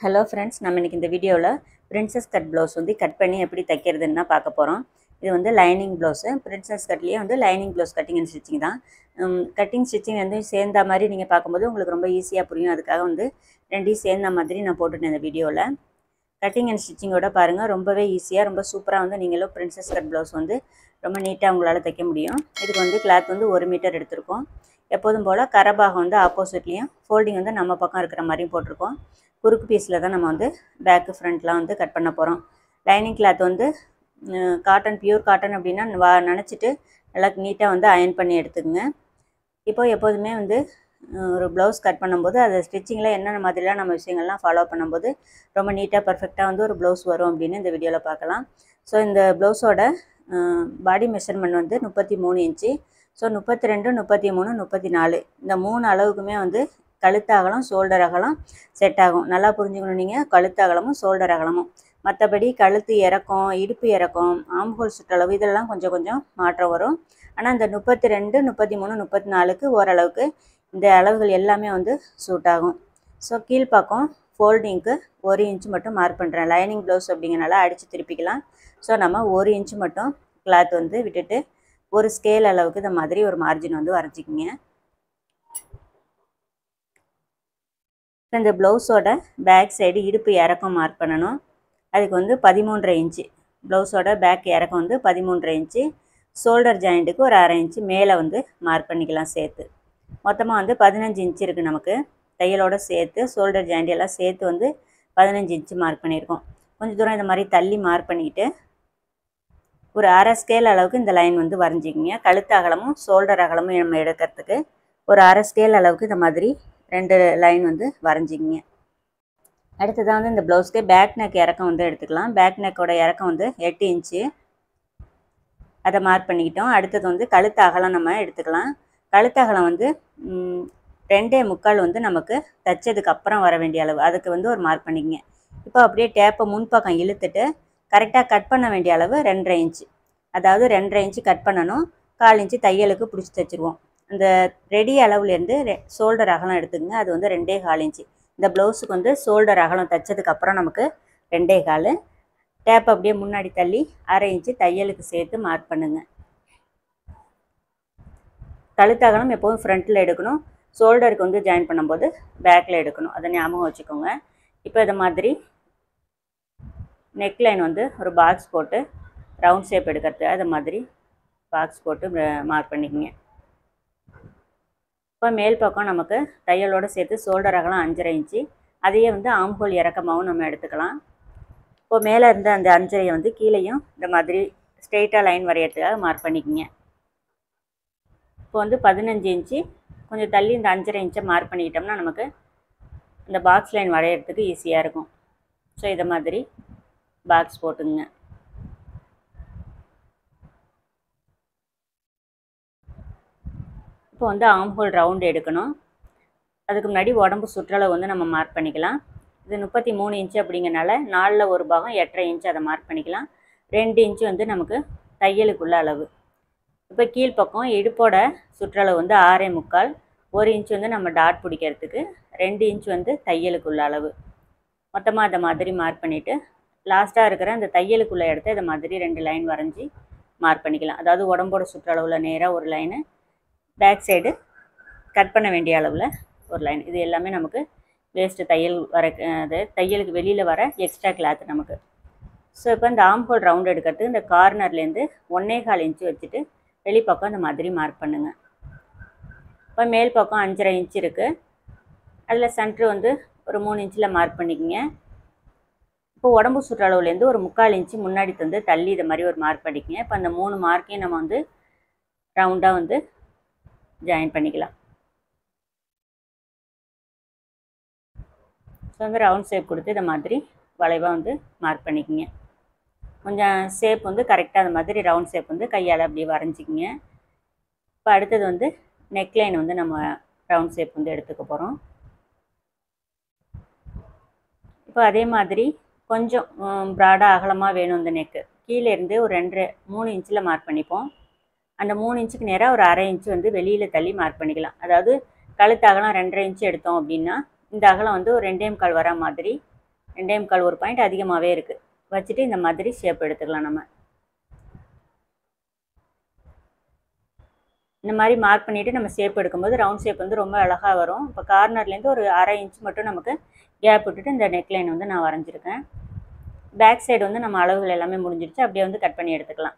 hello friends நம்ம இன்னைக்கு இந்த வீடியோவில் பிரின்சஸ் கட் ப்ளவுஸ் வந்து கட் பண்ணி எப்படி தைக்கிறதுன்னு தான் பார்க்க போகிறோம் இது வந்து லைனிங் ப்ளவுஸு பிரின்சஸ் கட்லேயே வந்து lining blouse cutting and stitching தான் கட்டிங் ஸ்டிச்சிங் வந்து சேர்ந்த மாதிரி நீங்கள் பார்க்கும்போது உங்களுக்கு ரொம்ப ஈஸியாக புரியும் அதுக்காக வந்து ரெண்டையும் சேர்ந்த மாதிரி நான் போட்டுட்டேன் இந்த வீடியோவில் கட்டிங் அண்ட் ஸ்டிச்சிங்கோட பாருங்கள் ரொம்பவே ஈஸியாக ரொம்ப சூப்பராக வந்து நீங்களும் பிரின்சஸ் கட் ப்ளவுஸ் வந்து ரொம்ப நீட்டாக உங்களால் தைக்க முடியும் இதுக்கு வந்து கிளாத் வந்து ஒரு மீட்டர் எடுத்திருக்கோம் எப்போதும் போல் கரபாகம் வந்து ஆப்போசிட்லேயும் ஃபோல்டிங் வந்து நம்ம பக்கம் இருக்கிற மாதிரியும் போட்டிருக்கோம் குறுக்கு பீஸில் தான் நம்ம வந்து பேக்கு ஃப்ரண்ட்லாம் வந்து கட் பண்ண போகிறோம் லைனிங் கிளாத் வந்து காட்டன் பியூர் காட்டன் அப்படின்னா வா நினச்சிட்டு நல்லா நீட்டாக வந்து அயன் பண்ணி எடுத்துக்கோங்க இப்போ எப்போதுமே வந்து ஒரு ப்ளவுஸ் கட் பண்ணும்போது அது ஸ்டிச்சிங்கில் என்னென்ன மாதிரிலாம் நம்ம விஷயங்கள்லாம் ஃபாலோ பண்ணும்போது ரொம்ப நீட்டாக பர்ஃபெக்டாக வந்து ஒரு ப்ளவுஸ் வரும் அப்படின்னு இந்த வீடியோவில் பார்க்கலாம் ஸோ இந்த ப்ளவுஸோட பாடி மெஷர்மெண்ட் வந்து முப்பத்தி மூணு இன்ச்சு ஸோ முப்பத்தி ரெண்டு முப்பத்தி மூணு முப்பத்தி நாலு இந்த மூணு அளவுக்குமே வந்து கழுத்து அகலம் ஷோல்டர் அகலம் செட் ஆகும் நல்லா புரிஞ்சுக்கணும் நீங்கள் கழுத்து அகலமும் ஷோல்டர் அகலமும் மற்றபடி கழுத்து இறக்கம் இடுப்பு இறக்கம் ஆம்ஹோல் சுற்றளவு இதெல்லாம் கொஞ்சம் கொஞ்சம் மாற்றம் வரும் ஆனால் இந்த முப்பத்தி ரெண்டு முப்பத்தி மூணு முப்பத்தி நாலுக்கு ஓரளவுக்கு இந்த அளவுகள் எல்லாமே வந்து சூட் ஆகும் ஸோ கீழ்ப்பக்கம் ஃபோல்டிங்க்கு ஒரு இன்ச்சு மட்டும் மார்க் பண்ணுறேன் லைனிங் ப்ளவுஸ் அப்படிங்கிறனால அடித்து திருப்பிக்கலாம் ஸோ நம்ம ஒரு இன்ச்சு மட்டும் கிளாத் வந்து விட்டுட்டு ஒரு ஸ்கேல் அளவுக்கு இந்த மாதிரி ஒரு மார்ஜின் வந்து வரைஞ்சிக்கிங்க இந்த ப்ளவுஸோட பேக் சைடு இடுப்பு இறக்கம் மார்க் பண்ணணும் அதுக்கு வந்து பதிமூன்றரை இன்ச்சு ப்ளவுஸோட பேக் இறக்கம் வந்து பதிமூன்றரை இன்ச்சு ஷோல்டர் ஜாயிண்ட்டுக்கு ஒரு அரை இன்ச்சு மேலே வந்து மார்க் பண்ணிக்கலாம் சேர்த்து மொத்தமாக வந்து பதினஞ்சு இன்ச்சு இருக்குது நமக்கு தையலோட சேர்த்து ஷோல்டர் ஜாயிண்ட் எல்லாம் சேர்த்து வந்து பதினஞ்சு இன்ச்சு மார்க் பண்ணியிருக்கோம் கொஞ்சம் தூரம் இந்த மாதிரி தள்ளி மார்க் பண்ணிக்கிட்டு ஒரு அரை ஸ்கேல் அளவுக்கு இந்த லைன் வந்து வரைஞ்சிக்கிங்க கழுத்து அகலமும் ஷோல்டர் அகலமும் நம்ம எடுக்கிறதுக்கு ஒரு அரை ஸ்கேல் அளவுக்கு இந்த மாதிரி ரெண்டு லைன் வந்து வரைஞ்சிக்கிங்க அடுத்ததான் வந்து இந்த ப்ளவுஸ்க்கு பேக் நெக் இறக்கம் வந்து எடுத்துக்கலாம் பேக் நெக்கோட இறக்கம் வந்து எட்டு இன்ச்சு அதை மார்க் பண்ணிக்கிட்டோம் அடுத்தது வந்து கழுத்து அகலம் நம்ம எடுத்துக்கலாம் கழுத்து அகலம் வந்து ரெண்டே முக்கால் வந்து நமக்கு தைச்சதுக்கு அப்புறம் வர வேண்டிய அளவு அதுக்கு வந்து ஒரு மார்க் பண்ணிக்கங்க இப்போ அப்படியே டேப்பை முன்பக்கம் இழுத்துட்டு கரெக்டாக கட் பண்ண வேண்டிய அளவு ரெண்டரை இன்ச்சு அதாவது ரெண்டரை இன்ச்சு கட் பண்ணணும் கால் இன்ச்சு தையலுக்கு பிடிச்சி தைச்சிருவோம் அந்த ரெடி அளவுலேருந்து ரெ ஷோல்டர் அகலம் எடுத்துக்கங்க அது வந்து ரெண்டே கால் இன்ச்சு இந்த ப்ளவுஸுக்கு வந்து ஷோல்டர் அகலம் தைச்சதுக்கு அப்புறம் நமக்கு ரெண்டே கால் டேப் அப்படியே முன்னாடி தள்ளி அரை இன்ச்சு தையலுக்கு சேர்த்து மார்க் பண்ணுங்க கழுத்து அகலம் எப்போதும் ஃப்ரண்ட்டில் எடுக்கணும் ஷோல்டருக்கு வந்து ஜாயின் பண்ணும்போது பேக்கில் எடுக்கணும் அதை ஞாபகம் வச்சுக்கோங்க இப்போ இது மாதிரி நெக் லைன் வந்து ஒரு பாக்ஸ் போட்டு ரவுண்ட் ஷேப் எடுக்கிறது அது மாதிரி பாக்ஸ் போட்டு மார்க் பண்ணிக்கோங்க இப்போ மேல் பக்கம் நமக்கு தையலோடு சேர்த்து ஷோல்டர் அகலம் அஞ்சரை இன்ச்சு அதையே வந்து ஆம்ஹோல் இறக்கமாகவும் நம்ம எடுத்துக்கலாம் இப்போ மேலே இருந்த அந்த அஞ்சரையை வந்து கீழேயும் இந்த மாதிரி ஸ்ட்ரெயிட்டாக லைன் வரையறதுக்காக மார்க் பண்ணிக்கோங்க இப்போ வந்து பதினஞ்சு இன்ச்சு கொஞ்சம் தள்ளி இந்த அஞ்சரை இன்ச்சை மார்க் பண்ணிக்கிட்டோம்னா நமக்கு இந்த பாக்ஸ் லைன் வரைகிறதுக்கு ஈஸியாக இருக்கும் ஸோ இதை மாதிரி பாக்ஸ் போட்டுங்க இப்போ வந்து ஆம்ஹோல் ரவுண்டு எடுக்கணும் அதுக்கு முன்னாடி உடம்பு சுற்றளவு வந்து நம்ம மார்க் பண்ணிக்கலாம் இது முப்பத்தி மூணு இன்ச்சு அப்படிங்கிறனால நாலில் ஒரு பாகம் எட்டரை இன்ச்சு அதை மார்க் பண்ணிக்கலாம் ரெண்டு இன்ச்சு வந்து நமக்கு தையலுக்குள்ள அளவு இப்போ கீழ்ப்பக்கம் இடுப்போட சுற்றளவு வந்து ஆறே முக்கால் ஒரு இன்ச் வந்து நம்ம டாட் பிடிக்கிறதுக்கு ரெண்டு இன்ச் வந்து தையலுக்குள்ள அளவு மொத்தமாக அதை மாதிரி மார்க் பண்ணிவிட்டு லாஸ்ட்டாக இருக்கிற அந்த தையலுக்குள்ள இடத்த இதை மாதிரி ரெண்டு லைன் வரைஞ்சி மார்க் பண்ணிக்கலாம் அதாவது உடம்போட சுற்றளவில் நேராக ஒரு லைனு பேக் சைடு கட் பண்ண வேண்டிய அளவில் ஒரு லைன் இது எல்லாமே நமக்கு வேஸ்ட்டு தையல் வர அது தையலுக்கு வெளியில் வர எக்ஸ்ட்ரா கிளாத் நமக்கு ஸோ இப்போ இந்த ஆம்ஹோல் ரவுண்ட் எடுக்கிறதுக்கு இந்த கார்னர்லேருந்து ஒன்றே கால் இன்ச்சு வச்சுட்டு வெளிப்பக்கம் இந்த மாதிரி மார்க் பண்ணுங்கள் இப்போ மேல் பக்கம் அஞ்சரை இன்ச்சு இருக்குது அதில் சென்ட்ரு வந்து ஒரு மூணு இன்ச்சில் மார்க் பண்ணிக்கோங்க இப்போ உடம்பு சுற்றளவுலேருந்து ஒரு முக்கால் இன்ச்சு முன்னாடி தந்து தள்ளி இதை மாதிரி ஒரு மார்க் பண்ணிக்கங்க இப்போ அந்த மூணு மார்க்கையும் நம்ம வந்து ரவுண்டாக வந்து ஜாயின் பண்ணிக்கலாம் ஸோ வந்து ரவுண்ட் ஷேப் கொடுத்து இதை மாதிரி வளைவாக வந்து மார்க் பண்ணிக்கோங்க கொஞ்சம் ஷேப் வந்து கரெக்டாக அந்த மாதிரி ரவுண்ட் ஷேப் வந்து கையால் அப்படியே வரைஞ்சிக்கிங்க இப்போ அடுத்தது வந்து நெக்லைன் வந்து நம்ம ரவுண்ட் ஷேப் வந்து எடுத்துக்க போகிறோம் இப்போ அதே மாதிரி கொஞ்சம் ப்ராடாக அகலமாக வேணும் இந்த நெக்கு கீழே இருந்து ஒரு ரெண்டு மூணு இன்ச்சில் மார்க் பண்ணிப்போம் அந்த மூணு இன்ச்சுக்கு நேராக ஒரு அரை இன்ச்சு வந்து வெளியில் தள்ளி மார்க் பண்ணிக்கலாம் அதாவது கழுத்து அகலம் ரெண்டரை இன்ச்சு எடுத்தோம் அப்படின்னா இந்த அகலம் வந்து ஒரு ரெண்டே முக்கால் வர மாதிரி ரெண்டே முக்கால் ஒரு பாயிண்ட் அதிகமாகவே இருக்குது வச்சுட்டு இந்த மாதிரி ஷேப் எடுத்துக்கலாம் நம்ம இந்த மாதிரி மார்க் பண்ணிவிட்டு நம்ம ஷேப் எடுக்கும்போது ரவுண்ட் ஷேப் வந்து ரொம்ப அழகாக வரும் இப்போ கார்னர்லேருந்து ஒரு அரை இன்ச் மட்டும் நமக்கு கேப் விட்டுட்டு இந்த நெக்லைன் வந்து நான் வரைஞ்சிருக்கேன் பேக் சைடு வந்து நம்ம அளவுகள் எல்லாமே முடிஞ்சிருச்சு அப்படியே வந்து கட் பண்ணி எடுத்துக்கலாம்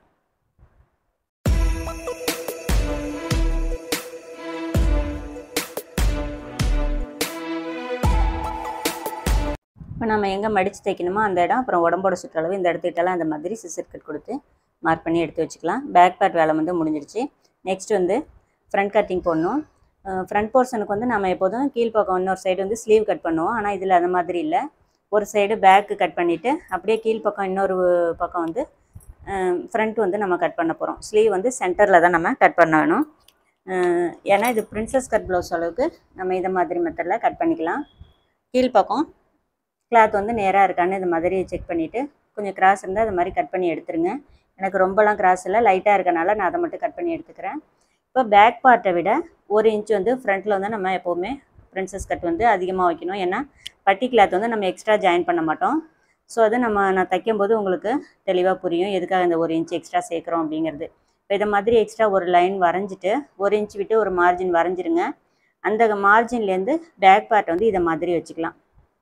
இப்போ நம்ம எங்கே மடித்து தைக்கணுமோ அந்த இடம் அப்புறம் உடம்போட சுற்றளவு இந்த இடத்துக்கிட்டலாம் அந்த மாதிரி சிசர் கட் கொடுத்து மார்க் பண்ணி எடுத்து வச்சுக்கலாம் பேக் பார்ட் வேலை வந்து முடிஞ்சிருச்சு நெக்ஸ்ட் வந்து ஃப்ரண்ட் கட்டிங் போடணும் ஃப்ரண்ட் போர்ஷனுக்கு வந்து நம்ம எப்போதும் கீழ்ப்பக்கம் இன்னொரு சைடு வந்து ஸ்லீவ் கட் பண்ணுவோம் ஆனால் இதில் அந்த மாதிரி இல்லை ஒரு சைடு பேக்கு கட் பண்ணிவிட்டு அப்படியே கீழ்ப்பக்கம் இன்னொரு பக்கம் வந்து ஃப்ரண்ட் வந்து நம்ம கட் பண்ண போகிறோம் ஸ்லீவ் வந்து சென்டரில் தான் நம்ம கட் பண்ண வேணும் ஏன்னா இது பிரின்சஸ் கட் ப்ளவுஸ் அளவுக்கு நம்ம இதை மாதிரி மெத்தடில் கட் பண்ணிக்கலாம் கீழ்ப்பக்கம் கிளாத் வந்து நேராக இருக்கான்னு இது மாதிரி செக் பண்ணிவிட்டு கொஞ்சம் கிராஸ் இருந்தால் அது மாதிரி கட் பண்ணி எடுத்துருங்க எனக்கு ரொம்பலாம் கிராஸ் இல்லை லைட்டாக இருக்கனால நான் அதை மட்டும் கட் பண்ணி எடுத்துக்கிறேன் இப்போ பேக் பார்ட்டை விட ஒரு இன்ச் வந்து ஃப்ரண்ட்டில் வந்து நம்ம எப்போவுமே பிரின்சஸ் கட் வந்து அதிகமாக வைக்கணும் ஏன்னா பட்டி கிளாத் வந்து நம்ம எக்ஸ்ட்ரா ஜாயின் பண்ண மாட்டோம் ஸோ அது நம்ம நான் தைக்கும்போது உங்களுக்கு தெளிவாக புரியும் எதுக்காக இந்த ஒரு இன்ச் எக்ஸ்ட்ரா சேர்க்குறோம் அப்படிங்கிறது இப்போ இதை மாதிரி எக்ஸ்ட்ரா ஒரு லைன் வரைஞ்சிட்டு ஒரு இன்ச் விட்டு ஒரு மார்ஜின் வரைஞ்சிருங்க அந்த மார்ஜின்லேருந்து பேக் பார்ட் வந்து இதை மாதிரி வச்சுக்கலாம்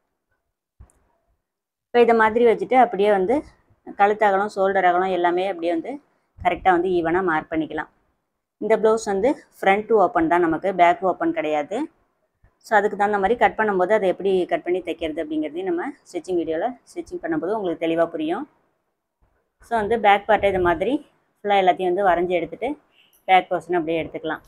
இப்போ இதை மாதிரி வச்சுட்டு அப்படியே வந்து கழுத்தகலம் ஷோல்டர் அகலம் எல்லாமே அப்படியே வந்து கரெக்டாக வந்து ஈவனாக மார்க் பண்ணிக்கலாம் இந்த ப்ளவுஸ் வந்து ஃப்ரண்ட் ஓப்பன் தான் நமக்கு பேக் ஓப்பன் கிடையாது ஸோ அதுக்கு தகுந்த மாதிரி கட் பண்ணும்போது அதை எப்படி கட் பண்ணி தைக்கிறது அப்படிங்கிறதையும் நம்ம ஸ்டிச்சிங் வீடியோவில் ஸ்டிச்சிங் பண்ணும்போது உங்களுக்கு தெளிவாக புரியும் ஸோ வந்து பேக் பார்ட்டை இது மாதிரி ஃபுல்லாக எல்லாத்தையும் வந்து வரைஞ்சி எடுத்துகிட்டு பேக் போர்ஷன் அப்படியே எடுத்துக்கலாம்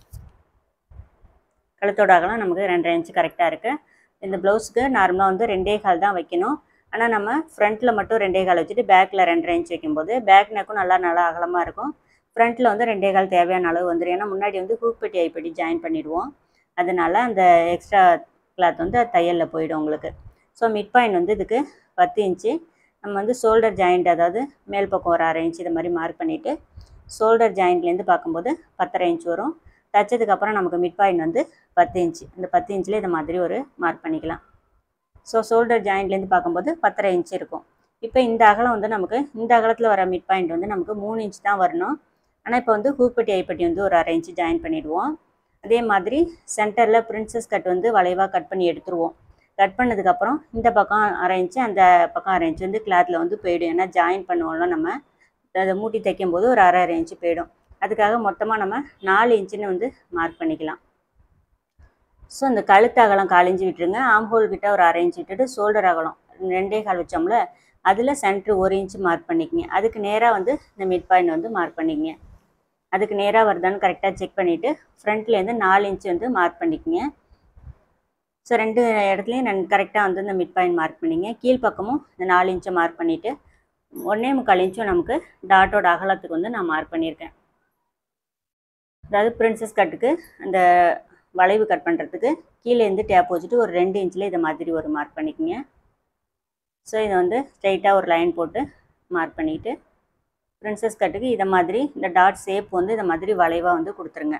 கழுத்தோட அகலம் நமக்கு ரெண்டரை இன்ச்சு கரெக்டாக இருக்குது இந்த ப்ளவுஸுக்கு நார்மலாக வந்து ரெண்டே கால் தான் வைக்கணும் ஆனால் நம்ம ஃப்ரண்ட்டில் மட்டும் ரெண்டே கால் வச்சுட்டு பேக்கில் ரெண்டரை இன்ச் வைக்கும்போது பேக் நெக்கும் நல்லா நல்லா அகலமாக இருக்கும் ஃப்ரண்ட்டில் வந்து ரெண்டே கால் தேவையான அளவு வந்துடும் ஏன்னா முன்னாடி வந்து ஹூக் பெட்டி ஐப்பட்டி ஜாயின் பண்ணிடுவோம் அதனால் அந்த எக்ஸ்ட்ரா கிளாத் வந்து தையலில் போயிடும் உங்களுக்கு ஸோ மிட் பாயிண்ட் வந்து இதுக்கு பத்து இன்ச்சு நம்ம வந்து ஷோல்டர் ஜாயிண்ட் அதாவது மேல் பக்கம் ஒரு அரை இன்ச் இது மாதிரி மார்க் பண்ணிவிட்டு ஷோல்டர் ஜாயிண்ட்லேருந்து பார்க்கும்போது பத்தரை இன்ச் வரும் தைச்சதுக்கப்புறம் நமக்கு மிட் பாயிண்ட் வந்து பத்து இன்ச்சு இந்த பத்து இன்ச்சில் இது மாதிரி ஒரு மார்க் பண்ணிக்கலாம் ஸோ ஷோல்டர் ஜாயிண்ட்லேருந்து பார்க்கும்போது பத்தரை இன்ச் இருக்கும் இப்போ இந்த அகலம் வந்து நமக்கு இந்த அகலத்தில் வர மிட் பாயிண்ட் வந்து நமக்கு மூணு இன்ச் தான் வரணும் ஆனால் இப்போ வந்து ஹூப்பட்டி ஐப்பட்டி வந்து ஒரு அரை இன்ச்சு ஜாயின் பண்ணிவிடுவோம் அதே மாதிரி சென்டரில் பிரின்சஸ் கட் வந்து வளைவாக கட் பண்ணி எடுத்துருவோம் கட் பண்ணதுக்கப்புறம் இந்த பக்கம் அரை இன்ச்சு அந்த பக்கம் அரை இன்ச்சு வந்து கிளாத்தில் வந்து போயிடும் ஏன்னா ஜாயின் பண்ணுவோம்ல நம்ம அதை மூட்டி தைக்கும் போது ஒரு அரை அரை இன்ச்சு போயிடும் அதுக்காக மொத்தமாக நம்ம நாலு இன்ச்சுன்னு வந்து மார்க் பண்ணிக்கலாம் ஸோ இந்த கழுத்து அகலம் கால் இன்ச்சு விட்டுருங்க ஆம் ஹோல் கிட்ட ஒரு அரை இன்ச்சு விட்டுட்டு ஷோல்டர் அகலம் ரெண்டே கால் வச்சோம்ல அதில் சென்ட்ரு ஒரு இன்ச்சு மார்க் பண்ணிக்கங்க அதுக்கு நேராக வந்து இந்த மிட் பாயிண்ட் வந்து மார்க் பண்ணிக்கங்க அதுக்கு நேராக வருதான்னு கரெக்டாக செக் பண்ணிவிட்டு ஃப்ரண்ட்லேருந்து நாலு இன்ச்சு வந்து மார்க் பண்ணிக்கங்க ஸோ ரெண்டு இடத்துலையும் நான் கரெக்டாக வந்து இந்த மிட் பாயிண்ட் மார்க் பண்ணிங்க கீழ்ப்பக்கமும் இந்த நாலு இன்ச்சை மார்க் பண்ணிவிட்டு ஒன்றே முக்கால் இன்ச்சும் நமக்கு டாட்டோட அகலத்துக்கு வந்து நான் மார்க் பண்ணியிருக்கேன் அதாவது பிரின்சஸ் கட்டுக்கு அந்த வளைவு கட் பண்ணுறதுக்கு கீழேருந்து டேப் வச்சுட்டு ஒரு ரெண்டு இன்ச்சில் இதை மாதிரி ஒரு மார்க் பண்ணிக்கோங்க ஸோ இதை வந்து ஸ்ட்ரைட்டாக ஒரு லைன் போட்டு மார்க் பண்ணிவிட்டு பிரின்சஸ் கட்டுக்கு இதை மாதிரி இந்த டாட் ஷேப் வந்து இதை மாதிரி வளைவாக வந்து கொடுத்துருங்க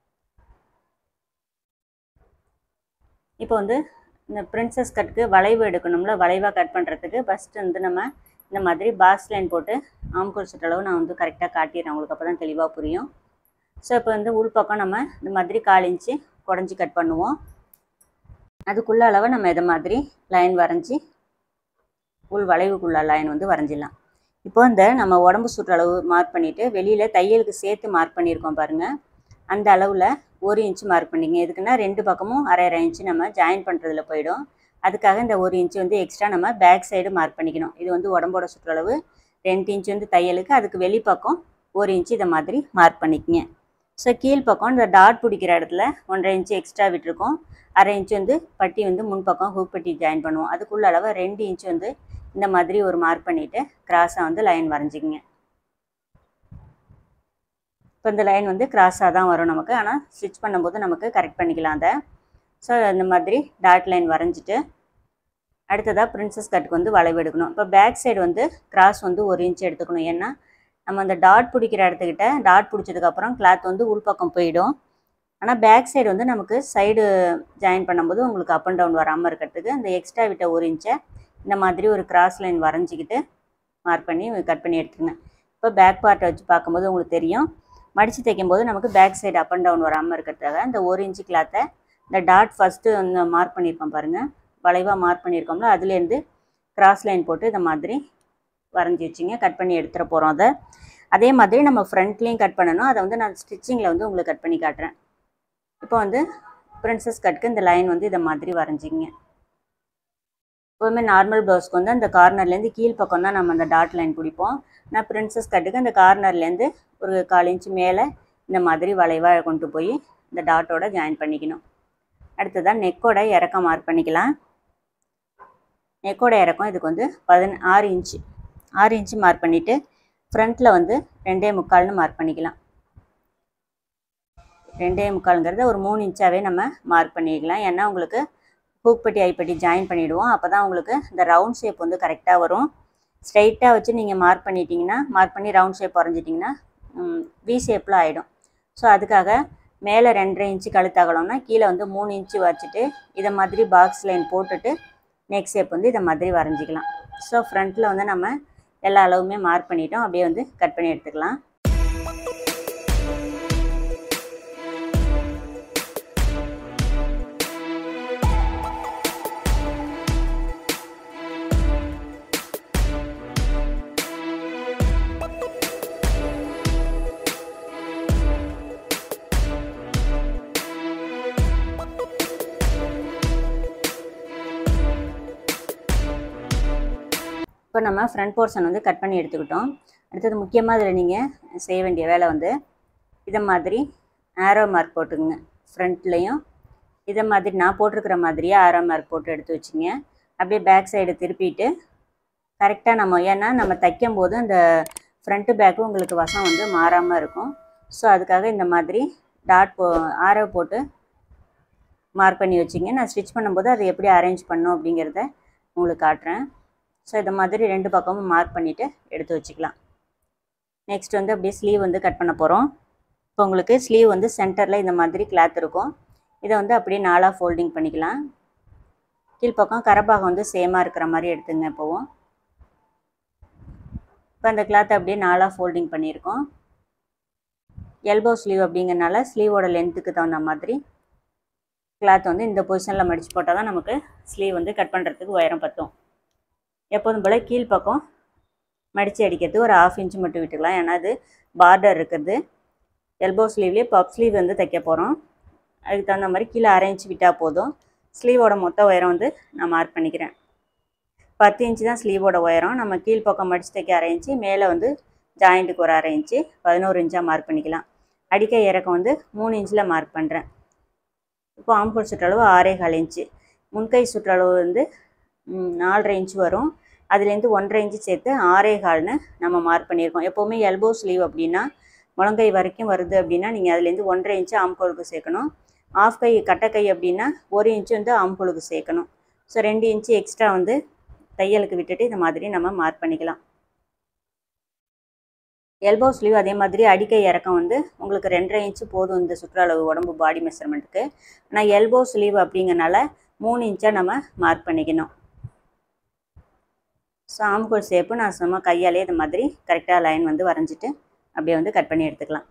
இப்போ வந்து இந்த பிரின்சஸ் கட்டுக்கு வளைவு எடுக்கணும்ல வளைவாக கட் பண்ணுறதுக்கு ஃபஸ்ட்டு வந்து நம்ம இந்த மாதிரி பாக்ஸ் லைன் போட்டு ஆம்கோல் சுற்றளவு நான் வந்து கரெக்டாக காட்டிடுறேன் உங்களுக்கு அப்போ தான் தெளிவாக புரியும் ஸோ இப்போ வந்து உள் பக்கம் நம்ம இந்த மாதிரி கால் இன்ச்சு குடஞ்சி கட் பண்ணுவோம் அதுக்குள்ள அளவை நம்ம இதை மாதிரி லைன் வரைஞ்சி உள் வளைவுக்குள்ள லைன் வந்து வரைஞ்சிடலாம் இப்போ இந்த நம்ம உடம்பு சுற்றளவு மார்க் பண்ணிவிட்டு வெளியில் தையலுக்கு சேர்த்து மார்க் பண்ணியிருக்கோம் பாருங்கள் அந்த அளவில் ஒரு இன்ச்சு மார்க் பண்ணிங்க எதுக்குன்னா ரெண்டு பக்கமும் அரை அரை இன்ச்சு நம்ம ஜாயின் பண்ணுறதுல போயிடும் அதுக்காக இந்த ஒரு இன்ச்சு வந்து எக்ஸ்ட்ரா நம்ம பேக் சைடு மார்க் பண்ணிக்கணும் இது வந்து உடம்போட சுற்றளவு ரெண்டு இன்ச்சு வந்து தையலுக்கு அதுக்கு வெளிப்பக்கம் ஒரு இன்ச்சு இதை மாதிரி மார்க் பண்ணிக்கங்க ஸோ கீழ்ப்பக்கம் இந்த டாட் பிடிக்கிற இடத்துல ஒன்றரை இன்ச்சு எக்ஸ்ட்ரா விட்டுருக்கோம் அரை இன்ச்சு வந்து பட்டி வந்து முன்பக்கம் ஹூக் பட்டி ஜாயின் பண்ணுவோம் அதுக்குள்ள அளவு ரெண்டு இன்ச்சு வந்து இந்த மாதிரி ஒரு மார்க் பண்ணிவிட்டு கிராஸாக வந்து லைன் வரைஞ்சிக்கங்க இப்போ இந்த லைன் வந்து கிராஸாக தான் வரும் நமக்கு ஆனால் ஸ்டிச் பண்ணும்போது நமக்கு கரெக்ட் பண்ணிக்கலாம் அதை ஸோ இந்த மாதிரி டாட் லைன் வரைஞ்சிட்டு அடுத்ததாக பிரின்சஸ் கட்டுக்கு வந்து வளைவு எடுக்கணும் இப்போ பேக் சைடு வந்து கிராஸ் வந்து ஒரு இன்ச் எடுத்துக்கணும் ஏன்னா நம்ம அந்த டாட் பிடிக்கிற இடத்துக்கிட்ட டாட் பிடிச்சதுக்கப்புறம் கிளாத் வந்து உள்பக்கம் போயிடும் ஆனால் பேக் சைடு வந்து நமக்கு சைடு ஜாயின் பண்ணும்போது உங்களுக்கு அப் அண்ட் டவுன் வராமல் இருக்கிறதுக்கு அந்த எக்ஸ்ட்ரா விட்ட ஒரு இன்ச்சை இந்த மாதிரி ஒரு கிராஸ் லைன் வரைஞ்சிக்கிட்டு மார்க் பண்ணி கட் பண்ணி எடுத்துருங்க இப்போ பேக் பார்ட்டை வச்சு பார்க்கும்போது உங்களுக்கு தெரியும் மடித்து தைக்கும்போது நமக்கு back side up and down வராமல் இருக்கிறதுக்காக இந்த ஒரு இன்ச்சு கிளாத்தை இந்த டாட் ஃபஸ்ட்டு வந்து மார்க் பண்ணியிருக்கோம் பாருங்கள் வளைவாக மார்க் பண்ணியிருக்கோம்ல அதுலேருந்து கிராஸ் லைன் போட்டு இந்த மாதிரி வரைஞ்சி வச்சிங்க கட் பண்ணி எடுத்துகிற போகிறோம் அதை அதே மாதிரி நம்ம ஃப்ரண்ட்லேயும் கட் பண்ணணும் அதை வந்து நான் ஸ்டிச்சிங்கில் வந்து உங்களுக்கு கட் பண்ணி காட்டுறேன் இப்போ வந்து பிரின்சஸ் கட்டுக்கு இந்த லைன் வந்து இதை மாதிரி வரைஞ்சிங்க எப்போவுமே நார்மல் ப்ளவுஸ்க்கு வந்து அந்த கார்னர்லேருந்து கீழ் பக்கம் தான் நம்ம அந்த டாட் லைன் பிடிப்போம் நான் பிரின்சஸ் கட்டுக்கு அந்த கார்னர்லேருந்து ஒரு கால் இன்ச்சு மேலே இந்த மாதிரி வளைவாக கொண்டு போய் இந்த டாட்டோட ஜாயின் பண்ணிக்கணும் அடுத்ததான் நெக்கோட இறக்கம் மார்க் பண்ணிக்கலாம் நெக்கோட இறக்கம் இதுக்கு வந்து பதின ஆறு இன்ச்சு ஆறு இன்ச்சு மார்க் பண்ணிவிட்டு ஃப்ரண்ட்டில் வந்து ரெண்டே முக்கால்னு மார்க் பண்ணிக்கலாம் ரெண்டே முக்கால்ங்கிறத ஒரு மூணு இன்ச்சாகவே நம்ம மார்க் பண்ணிக்கலாம் ஏன்னா உங்களுக்கு பூக்பட்டி ஐப்பட்டி ஜாயின் பண்ணிவிடுவோம் அப்போ தான் உங்களுக்கு இந்த ரவுண்ட் ஷேப் வந்து கரெக்டாக வரும் ஸ்ட்ரைட்டாக வச்சு நீங்கள் மார்க் பண்ணிட்டீங்கன்னா மார்க் பண்ணி ரவுண்ட் ஷேப் வரைஞ்சிட்டிங்கன்னா வி ஷேப்பில் ஆகிடும் ஸோ அதுக்காக மேலே ரெண்டரை இன்ச்சு கழுத்தகலம்னா கீழே வந்து மூணு இன்ச்சு வச்சுட்டு இதை மாதிரி பாக்ஸ் லைன் போட்டுட்டு நெக் ஷேப் வந்து இதை மாதிரி வரைஞ்சிக்கலாம் ஸோ ஃப்ரண்ட்டில் வந்து நம்ம எல்லா அளவுமே மார்க் பண்ணிட்டோம் அப்படியே வந்து கட் பண்ணி எடுத்துக்கலாம் இப்போ நம்ம ஃப்ரண்ட் போர்ஷன் வந்து கட் பண்ணி எடுத்துக்கிட்டோம் அடுத்தது முக்கியமாக இதில் நீங்கள் செய்ய வேண்டிய வேலை வந்து இதை மாதிரி ஆரோ மார்க் போட்டுக்குங்க ஃப்ரண்ட்லேயும் இதை மாதிரி நான் போட்டிருக்கிற மாதிரியே ஆரோ மார்க் போட்டு எடுத்து வச்சுங்க அப்படியே பேக் சைடு திருப்பிட்டு கரெக்டாக நம்ம ஏன்னா நம்ம தைக்கும் போது அந்த ஃப்ரண்ட்டு பேக்கும் உங்களுக்கு வசம் வந்து மாறாமல் இருக்கும் ஸோ அதுக்காக இந்த மாதிரி டாட் போ ஆரோ போட்டு மார்க் பண்ணி வச்சிங்க நான் ஸ்டிச் பண்ணும்போது அதை எப்படி அரேஞ்ச் பண்ணணும் அப்படிங்கிறத உங்களுக்கு காட்டுறேன் ஸோ இந்த மாதிரி ரெண்டு பக்கமும் மார்க் பண்ணிவிட்டு எடுத்து வச்சுக்கலாம் நெக்ஸ்ட் வந்து அப்படியே ஸ்லீவ் வந்து கட் பண்ண போகிறோம் இப்போ உங்களுக்கு ஸ்லீவ் வந்து சென்டரில் இந்த மாதிரி கிளாத் இருக்கும் இதை வந்து அப்படியே நாலாக ஃபோல்டிங் பண்ணிக்கலாம் கீழ்ப்பக்கம் கரப்பாகம் வந்து சேமாக இருக்கிற மாதிரி எடுத்துங்க இப்போவும் இப்போ அந்த கிளாத்தை அப்படியே நாலாக ஃபோல்டிங் பண்ணியிருக்கோம் எல்போ ஸ்லீவ் அப்படிங்கிறனால ஸ்லீவோட லென்த்துக்கு தகுந்த மாதிரி கிளாத் வந்து இந்த பொசிஷனில் மடித்து போட்டால் தான் நமக்கு ஸ்லீவ் வந்து கட் பண்ணுறதுக்கு உயரம் பற்றும் எப்போதும் போல் கீழ்ப்பக்கம் மடித்து அடிக்கிறது ஒரு ஆஃப் இன்ச் மட்டும் விட்டுக்கலாம் ஏன்னா அது பார்டர் இருக்குது எல்போ ஸ்லீவ்லேயே பப் ஸ்லீவ் வந்து தைக்க போகிறோம் அதுக்கு தகுந்த மாதிரி கீழே அரை இன்ச் விட்டால் போதும் ஸ்லீவோட மொத்த உயரம் வந்து நான் மார்க் பண்ணிக்கிறேன் பத்து இன்ச்சு தான் ஸ்லீவோட உயரம் நம்ம கீழ்ப்பக்கம் மடித்து தைக்க அரை இன்ச்சு மேலே வந்து ஜாயிண்ட்டுக்கு ஒரு அரை இன்ச்சு பதினோரு இன்ச்சாக மார்க் பண்ணிக்கலாம் அடிக்க இறக்கம் வந்து மூணு இன்ச்சில் மார்க் பண்ணுறேன் இப்போ ஆம்பூர் சுற்றளவு ஆறே கால் இன்ச்சு முன்கை சுற்றளவு வந்து நாலரை இன்ச்சு வரும் அதுலேருந்து ஒன்றரை இன்ச்சு சேர்த்து ஆறே கால்னு நம்ம மார்க் பண்ணியிருக்கோம் எப்போவுமே எல்போ ஸ்லீவ் அப்படின்னா முழங்கை வரைக்கும் வருது அப்படின்னா நீங்கள் அதுலேருந்து ஒன்றரை இன்ச்சு ஆம்கோலுக்கு சேர்க்கணும் ஆஃப் கை கட்டக்கை அப்படின்னா ஒரு இன்ச்சு வந்து ஆம்கோலுக்கு சேர்க்கணும் ஸோ ரெண்டு இன்ச்சு எக்ஸ்ட்ரா வந்து தையலுக்கு விட்டுட்டு இந்த மாதிரி நம்ம மார்க் பண்ணிக்கலாம் எல்போ ஸ்லீவ் அதே மாதிரி அடிக்கை இறக்கம் வந்து உங்களுக்கு ரெண்டரை இன்ச்சு போதும் இந்த சுற்றளவு உடம்பு பாடி மெஷர்மெண்ட்டுக்கு ஆனால் எல்போ ஸ்லீவ் அப்படிங்கறனால மூணு இன்ச்சாக நம்ம மார்க் பண்ணிக்கணும் ஸோ ஆம்கோல் ஷேப்பு நான் சும்மா கையாலே இந்த மாதிரி கரெக்டாக லைன் வந்து வரைஞ்சிட்டு அப்படியே வந்து கட் பண்ணி எடுத்துக்கலாம்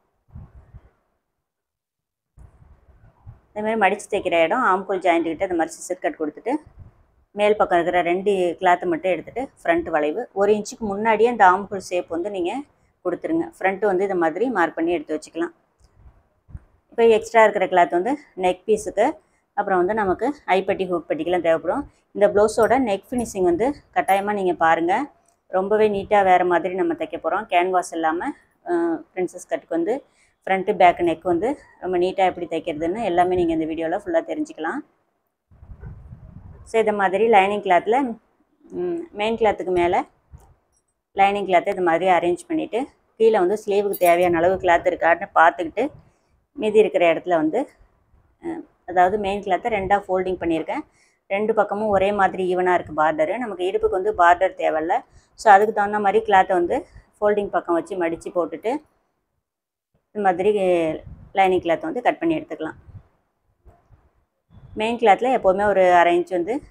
இந்த மாதிரி மடித்து தைக்கிற இடம் ஆம்கோல் ஜாயிண்ட்டுக்கிட்ட இந்த மாதிரி சிசர் கட் கொடுத்துட்டு மேல் பக்கம் இருக்கிற ரெண்டு கிளாத்தை மட்டும் எடுத்துகிட்டு ஃப்ரண்ட் வளைவு ஒரு இன்ச்சுக்கு முன்னாடியே அந்த ஆம்கோல் ஷேப் வந்து நீங்கள் கொடுத்துருங்க ஃப்ரண்ட்டு வந்து இந்த மாதிரி மார்க் பண்ணி எடுத்து வச்சுக்கலாம் இப்போ எக்ஸ்ட்ரா இருக்கிற கிளாத் வந்து நெக் பீஸுக்கு அப்புறம் வந்து நமக்கு ஐப்பட்டி ஹூக் பட்டிக்கெலாம் தேவைப்படும் இந்த ப்ளவுஸோட நெக் ஃபினிஷிங் வந்து கட்டாயமாக நீங்கள் பாருங்கள் ரொம்பவே நீட்டாக வேறு மாதிரி நம்ம தைக்க போகிறோம் கேன்வாஸ் இல்லாமல் பிரின்சஸ் கட்டுக்கு வந்து ஃப்ரண்ட்டு பேக் நெக் வந்து ரொம்ப நீட்டாக எப்படி தைக்கிறதுன்னு எல்லாமே நீங்கள் இந்த வீடியோவில் ஃபுல்லாக தெரிஞ்சுக்கலாம் ஸோ இதை மாதிரி லைனிங் கிளாத்தில் மெயின் கிளாத்துக்கு மேலே லைனிங் கிளாத்தை இது மாதிரி அரேஞ்ச் பண்ணிவிட்டு கீழே வந்து ஸ்லீவுக்கு தேவையான அளவு கிளாத் இருக்கான்னு பார்த்துக்கிட்டு மீதி இருக்கிற இடத்துல வந்து அதாவது மெயின் கிளாத்தை ரெண்டாக ஃபோல்டிங் பண்ணியிருக்கேன் ரெண்டு பக்கமும் ஒரே மாதிரி ஈவனாக இருக்குது பார்டரு நமக்கு இடுப்புக்கு வந்து பார்டர் தேவையில்ல ஸோ அதுக்கு தகுந்த மாதிரி கிளாத்தை வந்து ஃபோல்டிங் பக்கம் வச்சு மடித்து போட்டுட்டு இது மாதிரி லைனிங் கிளாத்தை வந்து கட் பண்ணி எடுத்துக்கலாம் மெயின் கிளாத்தில் எப்போவுமே ஒரு அரை இன்ச் வந்து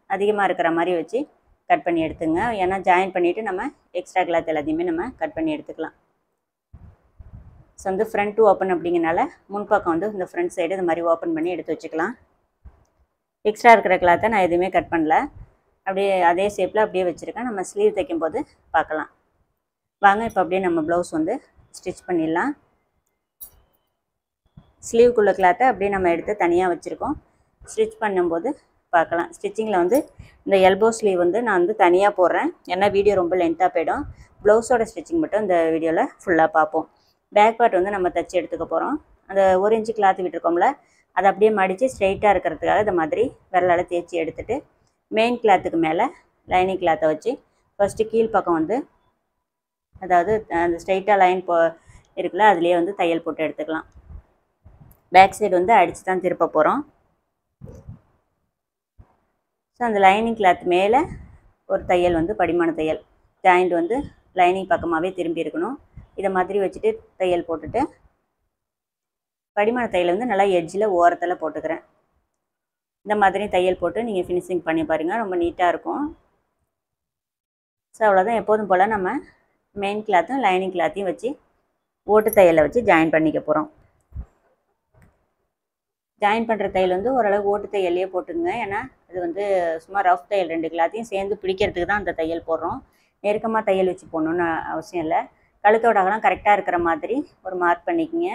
அதிகமாக இருக்கிற மாதிரி வச்சு கட் பண்ணி எடுத்துங்க ஏன்னா ஜாயின் பண்ணிவிட்டு நம்ம எக்ஸ்ட்ரா கிளாத் எல்லாத்தையுமே நம்ம கட் பண்ணி எடுத்துக்கலாம் ஸோ வந்து ஃப்ரண்ட் ஓப்பன் அப்படிங்கனால முன்பக்கம் வந்து இந்த ஃப்ரண்ட் சைடு இந்த மாதிரி ஓப்பன் பண்ணி எடுத்து வச்சுக்கலாம் எக்ஸ்ட்ரா இருக்கிற கிளாத்தை நான் எதுவுமே கட் பண்ணல அப்படியே அதே ஷேப்பில் அப்படியே வச்சுருக்கேன் நம்ம ஸ்லீவ் தைக்கும் போது பார்க்கலாம் வாங்க இப்போ அப்படியே நம்ம ப்ளவுஸ் வந்து ஸ்டிச் பண்ணிடலாம் ஸ்லீவ்க்குள்ள கிளாத்தை அப்படியே நம்ம எடுத்து தனியாக வச்சுருக்கோம் ஸ்டிச் பண்ணும்போது பார்க்கலாம் ஸ்டிச்சிங்கில் வந்து இந்த எல்போ ஸ்லீவ் வந்து நான் வந்து தனியாக போடுறேன் ஏன்னா வீடியோ ரொம்ப லென்த்தாக போயிடும் ப்ளவுஸோட ஸ்டிச்சிங் மட்டும் இந்த வீடியோவில் ஃபுல்லாக பார்ப்போம் பேக் பார்ட் வந்து நம்ம தைச்சி எடுத்துக்க போகிறோம் அந்த ஒரு இன்ச்சு கிளாத் விட்டுருக்கோம்ல அதை அப்படியே மடித்து ஸ்ட்ரைட்டாக இருக்கிறதுக்காக இந்த மாதிரி விரலால் தேய்ச்சி எடுத்துகிட்டு மெயின் கிளாத்துக்கு மேலே லைனிங் கிளாத்தை வச்சு ஃபஸ்ட்டு கீழ் பக்கம் வந்து அதாவது அந்த ஸ்ட்ரைட்டாக லைன் போ இருக்குல்ல அதுலேயே வந்து தையல் போட்டு எடுத்துக்கலாம் பேக் சைடு வந்து அடித்து தான் திருப்ப போகிறோம் ஸோ அந்த லைனிங் கிளாத் மேலே ஒரு தையல் வந்து படிமான தையல் ஜாயிண்ட் வந்து லைனிங் பக்கமாகவே திரும்பி இருக்கணும் இதை மாதிரி வச்சுட்டு தையல் போட்டுட்டு படிமான தையல் வந்து நல்லா எட்ஜில் ஓரத்தில் போட்டுக்கிறேன் இந்த மாதிரி தையல் போட்டு நீங்கள் ஃபினிஷிங் பண்ணி பாருங்கள் ரொம்ப நீட்டாக இருக்கும் ஸோ அவ்வளோதான் எப்போதும் போல் நம்ம மெயின் கிளாத்தும் லைனிங் கிளாத்தையும் வச்சு ஓட்டு தையலை வச்சு ஜாயின் பண்ணிக்க போகிறோம் ஜாயின் பண்ணுற தையல் வந்து ஓரளவு ஓட்டு தையல்லையே போட்டுங்க ஏன்னா அது வந்து சும்மா ரஃப் தையல் ரெண்டு கிளாத்தையும் சேர்ந்து பிடிக்கிறதுக்கு தான் அந்த தையல் போடுறோம் நெருக்கமாக தையல் வச்சு போடணுன்னு அவசியம் இல்லை கழுத்தோட அகலம் கரெக்டாக இருக்கிற மாதிரி ஒரு மார்க் பண்ணிக்கங்க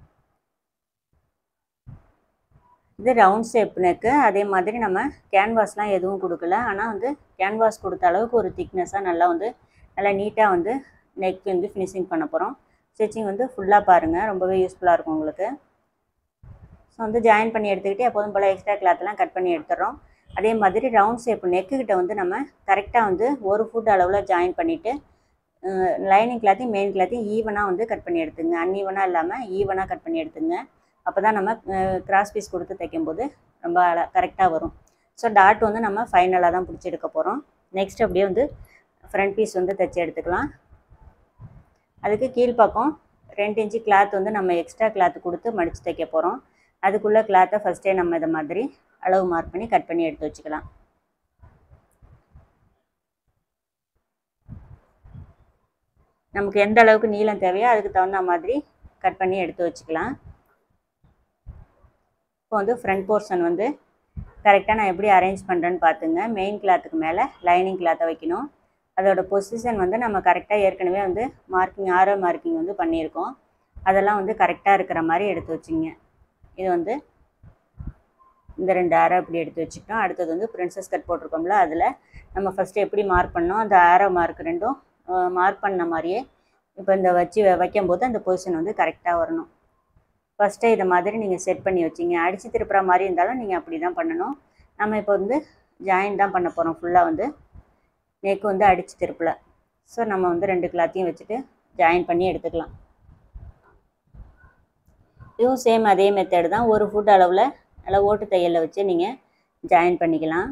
இது ரவுண்ட் ஷேப் நெக்கு அதே மாதிரி நம்ம கேன்வாஸ்லாம் எதுவும் கொடுக்கல ஆனால் வந்து கேன்வாஸ் கொடுத்த அளவுக்கு ஒரு திக்னஸாக நல்லா வந்து நல்லா நீட்டாக வந்து நெக் வந்து ஃபினிஷிங் பண்ண போகிறோம் ஸ்டிச்சிங் வந்து ஃபுல்லாக பாருங்கள் ரொம்பவே யூஸ்ஃபுல்லாக இருக்கும் உங்களுக்கு ஸோ வந்து ஜாயின் பண்ணி எடுத்துக்கிட்டு எப்போதும் போல் எக்ஸ்ட்ரா கிளாத்லாம் கட் பண்ணி எடுத்துடுறோம் அதே மாதிரி ரவுண்ட் ஷேப் நெக்குக்கிட்ட வந்து நம்ம கரெக்டாக வந்து ஒரு ஃபுட் அளவில் ஜாயின் பண்ணிவிட்டு லைனிங் கிளாத்தையும் மெயின் கிளாத்தையும் ஈவனாக வந்து கட் பண்ணி எடுத்துங்க அன்ஈவனாக இல்லாமல் ஈவனாக கட் பண்ணி எடுத்துங்க அப்போ தான் நம்ம கிராஸ் பீஸ் கொடுத்து தைக்கும்போது ரொம்ப கரெக்டாக வரும் ஸோ டாட் வந்து நம்ம ஃபைனலாக தான் பிடிச்சி எடுக்க போகிறோம் நெக்ஸ்ட் அப்படியே வந்து ஃப்ரண்ட் பீஸ் வந்து தைச்சி எடுத்துக்கலாம் அதுக்கு கீழ்ப்பக்கம் ரெண்டு இன்ச்சு கிளாத் வந்து நம்ம எக்ஸ்ட்ரா கிளாத் கொடுத்து மடித்து தைக்க போகிறோம் அதுக்குள்ளே கிளாத்தை ஃபஸ்ட்டே நம்ம இதை மாதிரி அளவு மார்க் பண்ணி கட் பண்ணி எடுத்து வச்சுக்கலாம் நமக்கு எந்த அளவுக்கு நீளம் தேவையோ அதுக்கு தகுந்த மாதிரி கட் பண்ணி எடுத்து வச்சுக்கலாம் இப்போ வந்து ஃப்ரண்ட் போர்ஷன் வந்து கரெக்டாக நான் எப்படி அரேஞ்ச் பண்ணுறேன்னு பார்த்துங்க மெயின் கிளாத்துக்கு மேலே லைனிங் கிளாத்தை வைக்கணும் அதோட பொசிஷன் வந்து நம்ம கரெக்டாக ஏற்கனவே வந்து மார்க்கிங் ஆரோ மார்க்கிங் வந்து பண்ணியிருக்கோம் அதெல்லாம் வந்து கரெக்டாக இருக்கிற மாதிரி எடுத்து வச்சுங்க இது வந்து இந்த ரெண்டு ஆரோ இப்படி எடுத்து வச்சுக்கிட்டோம் அடுத்தது வந்து பிரின்சஸ் கட் போட்டிருக்கோம்ல அதில் நம்ம ஃபஸ்ட்டு எப்படி மார்க் பண்ணோம் அந்த ஆரோ மார்க் ரெண்டும் மார்க் பண்ண மாதிரியே இப்போ இந்த வச்சு வைக்கும்போது அந்த பொசிஷன் வந்து கரெக்டாக வரணும் ஃபஸ்ட்டே இதை மாதிரி நீங்கள் செட் பண்ணி வச்சிங்க அடித்து திருப்புற மாதிரி இருந்தாலும் நீங்கள் அப்படி தான் பண்ணணும் நம்ம இப்போ வந்து ஜாயின் தான் பண்ண போகிறோம் ஃபுல்லாக வந்து நெக் வந்து அடித்து திருப்பல ஸோ நம்ம வந்து ரெண்டு கிளாத்தையும் வச்சுட்டு ஜாயின் பண்ணி எடுத்துக்கலாம் இதுவும் சேம் அதே மெத்தட் தான் ஒரு ஃபுட் அளவில் நல்லா ஓட்டு தையலில் வச்சு நீங்கள் ஜாயின் பண்ணிக்கலாம்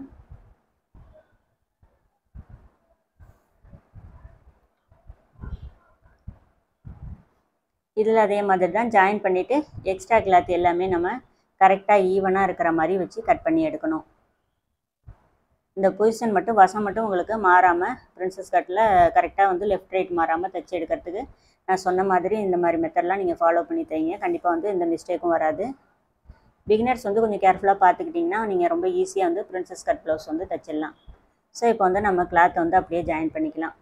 இதில் அதே மாதிரி தான் ஜாயின் பண்ணிவிட்டு எக்ஸ்ட்ரா கிளாத் எல்லாமே நம்ம கரெக்டாக ஈவனாக இருக்கிற மாதிரி வச்சு கட் பண்ணி எடுக்கணும் இந்த பொசிஷன் மட்டும் வசம் மட்டும் உங்களுக்கு மாறாமல் பிரின்சஸ் கட்டில் கரெக்டாக வந்து லெஃப்ட் ரைட் மாறாமல் தைச்சி எடுக்கிறதுக்கு நான் சொன்ன மாதிரி இந்த மாதிரி மெத்தட்லாம் நீங்கள் ஃபாலோ பண்ணி தைங்க கண்டிப்பாக வந்து எந்த மிஸ்டேக்கும் வராது பிகினர்ஸ் வந்து கொஞ்சம் கேர்ஃபுல்லாக பார்த்துக்கிட்டிங்கன்னா நீங்கள் ரொம்ப ஈஸியாக வந்து பிரின்சஸ் கட் ப்ளவுஸ் வந்து தைச்சிடலாம் ஸோ இப்போ வந்து நம்ம கிளாத்தை வந்து அப்படியே ஜாயின் பண்ணிக்கலாம்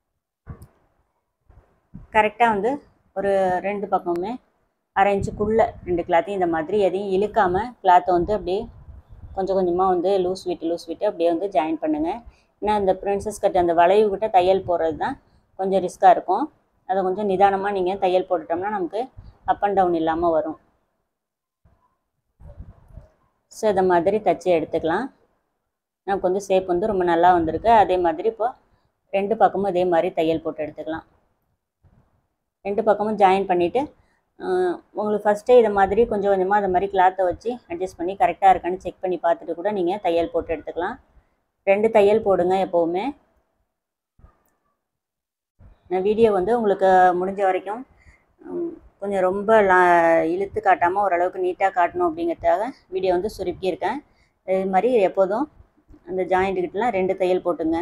கரெக்டாக வந்து ஒரு ரெண்டு பக்கமுமே அரை இன்ச்சுக்குள்ளே ரெண்டு கிளாத்தையும் இந்த மாதிரி எதையும் இழுக்காமல் கிளாத்தை வந்து அப்படியே கொஞ்சம் கொஞ்சமாக வந்து லூஸ் விட்டு லூஸ் விட்டு அப்படியே வந்து ஜாயின் பண்ணுங்கள் ஏன்னா இந்த பிரின்சஸ் கட் அந்த வளைவு கிட்ட தையல் போடுறது தான் கொஞ்சம் ரிஸ்க்காக இருக்கும் அதை கொஞ்சம் நிதானமாக நீங்கள் தையல் போட்டுட்டோம்னா நமக்கு அப் அண்ட் டவுன் இல்லாமல் வரும் ஸோ இதை மாதிரி தச்சு எடுத்துக்கலாம் நமக்கு வந்து ஷேப் வந்து ரொம்ப நல்லா வந்திருக்கு அதே மாதிரி இப்போ ரெண்டு பக்கமும் இதே மாதிரி தையல் போட்டு எடுத்துக்கலாம் ரெண்டு பக்கமும் ஜாயின் பண்ணிவிட்டு உங்களுக்கு ஃபஸ்ட்டே இதை மாதிரி கொஞ்சம் கொஞ்சமாக அதை மாதிரி கிளாத்தை வச்சு அட்ஜஸ்ட் பண்ணி கரெக்டாக இருக்கான்னு செக் பண்ணி பார்த்துட்டு கூட நீங்கள் தையல் போட்டு எடுத்துக்கலாம் ரெண்டு தையல் போடுங்க எப்போவுமே நான் வீடியோ வந்து உங்களுக்கு முடிஞ்ச வரைக்கும் கொஞ்சம் ரொம்ப லா இழுத்து காட்டாமல் ஓரளவுக்கு நீட்டாக காட்டணும் அப்படிங்கிறதுக்காக வீடியோ வந்து சுருக்கியிருக்கேன் இது மாதிரி எப்போதும் அந்த ஜாயிண்ட்டுக்கிட்டலாம் ரெண்டு தையல் போட்டுங்க